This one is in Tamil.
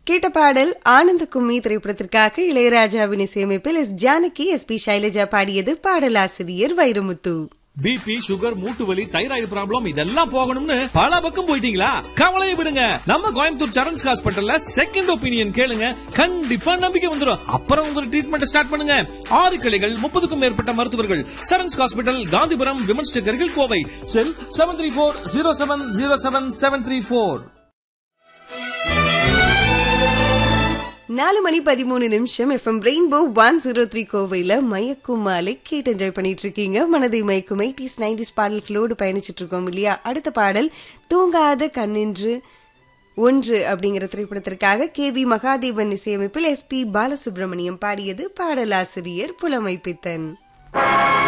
கேட்ட பாடல் ஆனந்த கும்மி திரைப்படத்திற்காக இளையராஜாவின் இசையமைப்பில் S Janaki S P Sailaja பாடியது பாடலாசிரியர் வைரமுத்து பிபி சுகர் மூட்டு வலி தைராய்டு ப்ராப்ளம் இதெல்லாம் போகணும்னு பல பக்கம் போயிட்டீங்களா கவலையை விடுங்க நம்ம கோயம்புத்தூர் சரண்ஸ் ஹாஸ்பிட்டல்ல செகண்ட் ஒப்பீனியன் கேளுங்க கண்டிப்பா நம்பிக்கை வந்துடும் அப்புறம் உங்க ட்ரீட்மெண்ட் ஸ்டார்ட் பண்ணுங்க ஆறு கிளைகள் முப்பதுக்கும் மேற்பட்ட மருத்துவர்கள் சரண்ஸ் ஹாஸ்பிட்டல் காந்திபுரம் விமன்ஸ் நகர்கள் Kovai cell seven three four zero seven zero seven seven three four நாலு மணி பதிமூணு நிமிஷம் FM Rainbow one zero three கோவையில மயக்கும் மாலை கேட்டு என்ஜாய் பண்ணிட்டு இருக்கீங்க மனதை மயக்கும் எயிட்டிஸ் நைன்டிஸ் பாடல்களோடு பயணிச்சிட்டு இருக்கோம் இல்லையா அடுத்த பாடல் தூங்காத கண்ணின்று ஒன்று அப்படிங்கிற திரைப்படத்திற்காக கே வி மகாதேவன் இசையமைப்பில் எஸ் பி பாலசுப்ரமணியம் பாடியது பாடலாசிரியர் புலமை பித்தன்